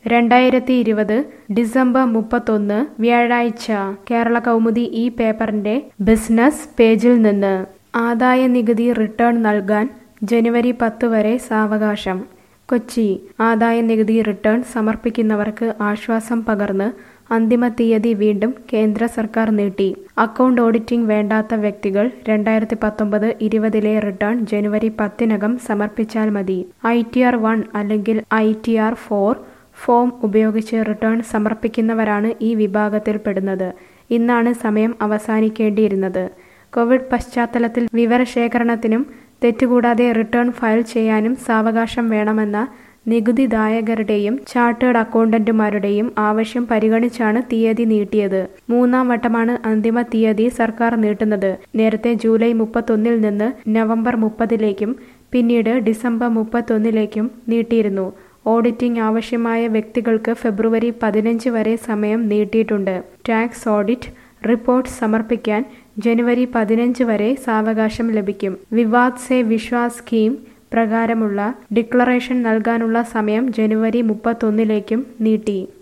രണ്ടായിരത്തി ഇരുപത് ഡിസംബർ മുപ്പത്തൊന്ന് വ്യാഴാഴ്ച കേരള കൗമുദി ഈ പേപ്പറിന്റെ ബിസിനസ് പേജിൽ നിന്ന് ആദായ നികുതി റിട്ടേൺ നൽകാൻ ജനുവരി പത്ത് വരെ സാവകാശം കൊച്ചി ആദായ നികുതി റിട്ടേൺ സമർപ്പിക്കുന്നവർക്ക് ആശ്വാസം പകർന്ന് അന്തിമ തീയതി വീണ്ടും കേന്ദ്ര സർക്കാർ നീട്ടി അക്കൗണ്ട് ഓഡിറ്റിംഗ് വേണ്ടാത്ത വ്യക്തികൾ രണ്ടായിരത്തി പത്തൊമ്പത് ഇരുപതിലെ റിട്ടേൺ ജനുവരി പത്തിനകം സമർപ്പിച്ചാൽ മതി ഐ ടി ആർ വൺ അല്ലെങ്കിൽ I T R four form ഉപയോഗിച്ച് റിട്ടേൺ സമർപ്പിക്കുന്നവരാണ് ഈ വിഭാഗത്തിൽപ്പെടുന്നത് ഇന്നാണ് സമയം അവസാനിക്കേണ്ടിയിരുന്നത് കോവിഡ് പശ്ചാത്തലത്തിൽ വിവരശേഖരണത്തിനും തെറ്റുകൂടാതെ റിട്ടേൺ ഫയൽ ചെയ്യാനും സാവകാശം വേണമെന്ന നികുതിദായകരുടെയും ചാർട്ടേഡ് അക്കൗണ്ടന്റുമാരുടെയും ആവശ്യം പരിഗണിച്ചാണ് തീയതി നീട്ടിയത് മൂന്നാം വട്ടമാണ് അന്തിമ തീയതി സർക്കാർ നീട്ടുന്നത് നേരത്തെ ജൂലൈ മുപ്പത്തൊന്നിൽ നിന്ന് നവംബർ മുപ്പതിലേക്കും പിന്നീട് ഡിസംബർ മുപ്പത്തൊന്നിലേക്കും നീട്ടിയിരുന്നു ഓഡിറ്റിംഗ് ആവശ്യമായ വ്യക്തികൾക്ക് ഫെബ്രുവരി പതിനഞ്ച് വരെ സമയം നീട്ടിയിട്ടുണ്ട് ടാക്സ് ഓഡിറ്റ് റിപ്പോർട്ട് സമർപ്പിക്കാൻ ജനുവരി പതിനഞ്ച് വരെ സാവകാശം ലഭിക്കും വിവാദ് സെ വിശ്വാസ് സ്കീം പ്രകാരമുള്ള ഡിക്ലറേഷൻ നൽകാനുള്ള സമയം ജനുവരി മുപ്പത്തൊന്നിലേക്കും നീട്ടി